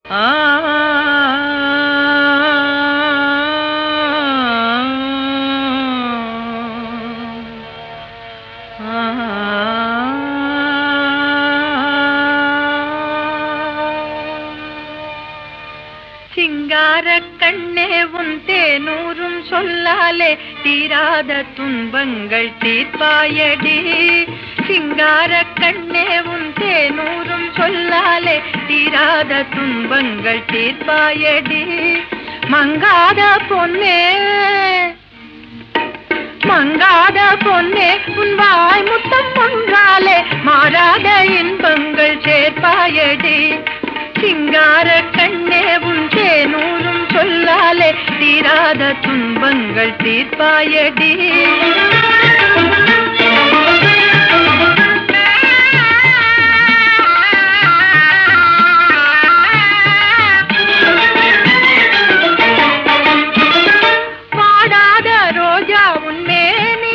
சிங்கார கண்ணே உன் தேனூரும் சொல்லாலே தீராத துன்பங்கள் தீர்ப்பாயடி சிங்கார கண்ணே உன் தேனூரும் சொல்லாலே தீராத துன்பங்கள் தீர்ப்பாயடி மங்காத பொன்னே மங்காத பொன்னே உன் வாய் முத்தம் ஒன்றாலே மாறாத இன்பங்கள் சேர்ப்பாயடி சிங்கார கண்ணே உன் தேனூரும் சொல்லாலே தீராத துன்பங்கள் தீர்ப்பாயடி வாடாத ரோஜா உன்மேனி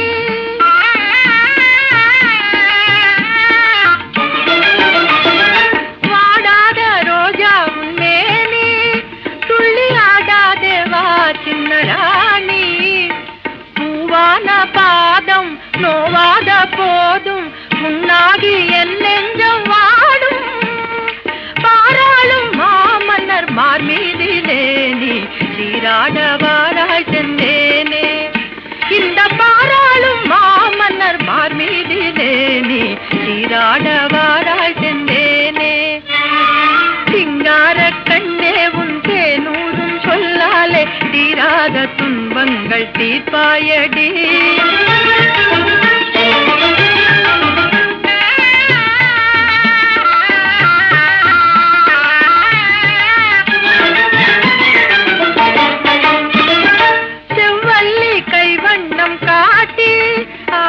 வாடாத ரோஜா உன்மேனி துள்ளி ஆடாதே வா சின்ன ராணி பூவான பாதம் நோவாத போதும் முன்னாகி என் நெஞ்சம் வாடும் பாராளும் மாமன்னர் மார் மீதிலே நீ சீராட வாராய் சென்றேனே இந்த பாராளும் மாமன்னர் மார் மீதிலே நீ சீராட வாராய் சென்றேனே சிங்கார கண்ணே உன் தேனூரும் சொல்லாலே தீராத துன்பங்கள் தீர்ப்பாயடி செவ்வல்லி கைவண்ணம் காட்டி ஆ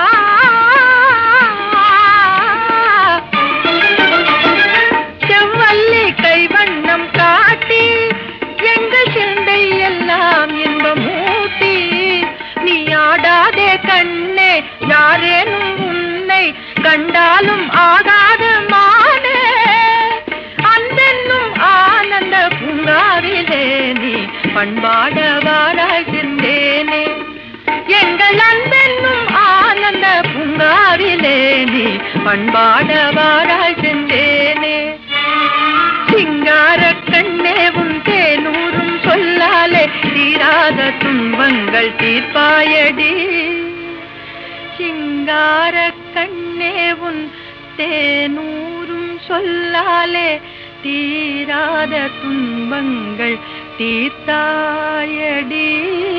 செவ்வல்லி கைவண்ணம் காட்டி எங்கள் சிந்தை எல்லாம் இன்பமூட்டி நீ ஆடாதே கண்ணே யாரேனும் உன்னை கண்டாலும் ஆகாத மானே அன்பென்னும் ஆனந்த பூங்காவிலே நீ பண்பாட வாராய் சென்றேனே எங்கள் அன்பென்னும் ஆனந்த பூங்காவிலே நீ பண்பாட வாராய் சென்றேனே சிங்கார கண்ணே உன் தேனூரும் சொல்லாலே தீராத துன்பங்கள் தீர்ப்பாயடி சிங்கார கண்ணே உன் தேனூரும் சொல்லாலே தீராத துன்பங்கள் தீர்த்தாயடி